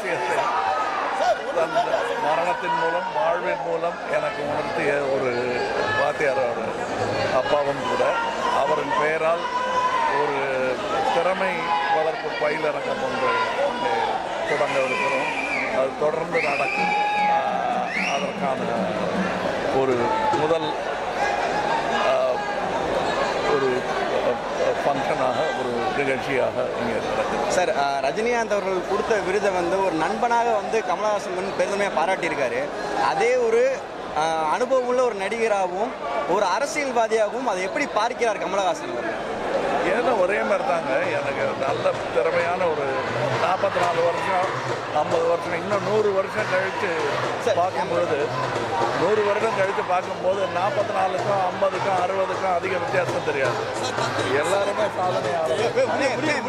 ரகசியத்தை தன் மரணத்தின் மூலம் வாழ்வின் மூலம் எனக்கு உணர்த்திய ஒரு வாத்தியார் அவர் அப்பாவும் கூட அவரின் பெயரால் ஒரு திறமை வளர்ப்பு பயிலரங்கம் ஒன்று இங்கே தொடங்க இருக்கிறோம் அது தொடர்ந்து நடக்கும் ஆஹ், அதற்கான ஒரு முதல் ஆஹ், ஒரு ஃபங்க்ஷனாக ஒரு நிகழ்ச்சியாக இங்கே நடக்குது சார் அஹ், ரஜினிகாந்த் அவர்கள் கொடுத்த விருதை வந்து ஒரு நண்பனாக வந்து கமலஹாசன் வந்து பெருமையாக பாராட்டியிருக்காரு அதே ஒரு அஹ், அனுபவம் உள்ள ஒரு நடிகராகவும் ஒரு அரசியல்வாதியாகவும் அதை எப்படி பார்க்கிறார் கமலஹாசன் அவர்கள் ஏன்னா ஒரே மாதிரி தாங்க எனக்கு நல்ல திறமையான ஒரு நாற்பத்தி நாலு வருஷம் ஐம்பது வருஷம் இன்னும் நூறு வருஷம் கழித்து சரி. பார்க்கும்பொழுது நூறு வருடம் கழித்து பார்க்கும்போது நாற்பத்தி நாலுக்கும் ஐம்பதுக்கும் அறுபதுக்கும் அதிக வித்தியாசம் தெரியாது எல்லாருமே சாதனையாளர்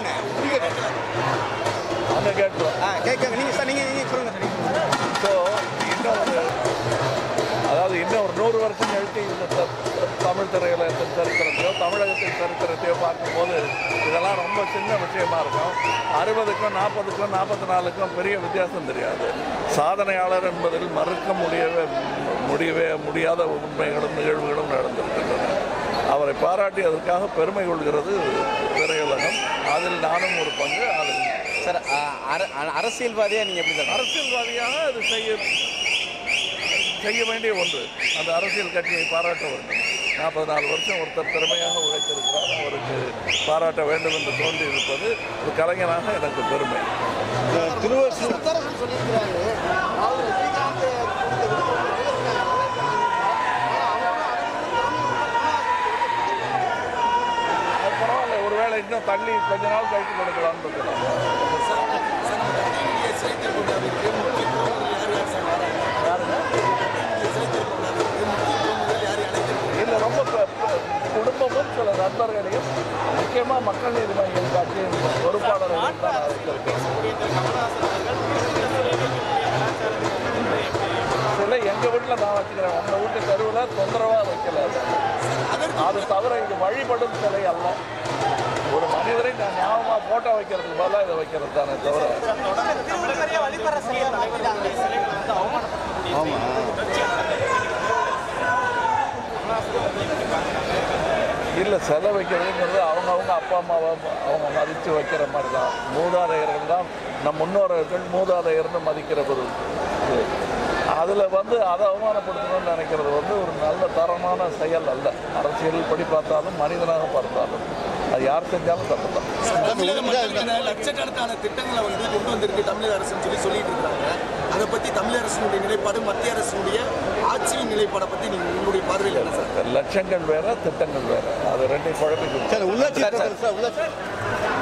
அங்கே கேட்டுருவோம் ஆ கேட்க நீங்கள் சார் நீங்கள் நீங்கள் சொல்லுங்கள் சார் ஸோ இன்னும் ஒரு அதாவது இன்னும் ஒரு நூறு வருஷம் கழித்து இந்த த- தமிழ் திரையுலகத்தின் சரித்திரத்தையோ தமிழகத்தின் சரித்திரத்தையோ பார்க்கும்போது இதெல்லாம் ரொம்ப சின்ன விஷயமா இருக்கும் அறுபதுக்கும் நாற்பதுக்கும் நாற்பத்தி நாலுக்கும் பெரிய வித்தியாசம் தெரியாது சாதனையாளர் என்பதில் மறுக்க முடியவே முடியவே முடியாத உண்மைகளும் நிகழ்வுகளும் நடந்திருக்கின்றன அவரை பாராட்டி அதற்காக பெருமை கொள்கிறது திரையுலகம் அதில் நானும் ஒரு பங்கு அதில் சார் அஹ், அர- அ- அரசியல்வாதியாக நீங்கள் எப்படி சார் அரசியல்வாதியாக அது செய்ய செய்ய வேண்டிய ஒன்று அந்த அரசியல் கட்சியை பாராட்ட வேண்டும் நாற்பது நாலு வருஷம் ஒருத்தர் திறமையாக உழைத்திருக்கிறார் அவருக்கு பாராட்ட வேண்டும் என்று தோன்றி இருப்பது ஒரு கலைஞனாக எனக்கு பெருமை முத்தரசன் சொல்லியிருக்கிறாரு அதாவது ரஜினிகாந்த் கொடுத்த விருது வந்து அது பரவாயில்ல ஒருவேளை இன்னும் தள்ளி கொஞ்ச நாள் கழித்து கொடுக்கலாம்னு இருக்கலாம் இல்லை ரொம்ப ப- ப- குடும்பமும் சில நண்பர்களையும் முக்கியமாக மக்கள் நீதி மையம் கட்சியின் பொறுப்பாளர்களையும் தான் அழைத்திருக்கேன் சில எங்கள் வீட்டில் நான் வச்சுக்கிறேன் உங்கள் வீட்டு தெருவில் தொந்தரவாக வைக்கல அது. அது தவிர இது வழிபடும் சிலை அல்ல ஒரு மனிதரை நான் ஞாபகமாக ஃபோட்டோ வைக்கிறதுக்கு பதிலாக இதை வைக்கிறது தானே தவிர இல்லை சிலை வைக்கிறதுங்கிறது அவங்கவுங்க அப்பா அம்மாவை அவங்க மதித்து வைக்கிற மாதிரி தான் மூதாதையர்கள் தான் நம் முன்னோர்கள் மூதாதையர்னு மதிக்கிற ஒரு இது அதில் வந்து அதை அவமானப்படுத்தணும்னு நினைக்கிறது வந்து ஒரு நல்ல தரமான செயல் அல்ல அரசியல் படி பார்த்தாலும் மனிதனாக பார்த்தாலும் அது யார் செஞ்சாலும் தப்பு தான் தமிழக மக்களுக்கான லட்சக்கணக்கான திட்டங்களை வந்து கொண்டு வந்திருக்கு தமிழக அரசுன்னு சொல்லி சொல்லிட்டு இருக்காங்க அதை பத்தி தமிழக அரசினுடைய நிலைப்பாடு மத்திய அரசினுடைய ஆட்சியின் நிலைப்பாடை பத்தி நீங்க உங்களுடைய பார்வையில் என்ன சார் லட்சங்கள் வேற திட்டங்கள் வேற அது ரெண்டையும் குழப்பி கொடுத்து சார் உள்ளாட்சி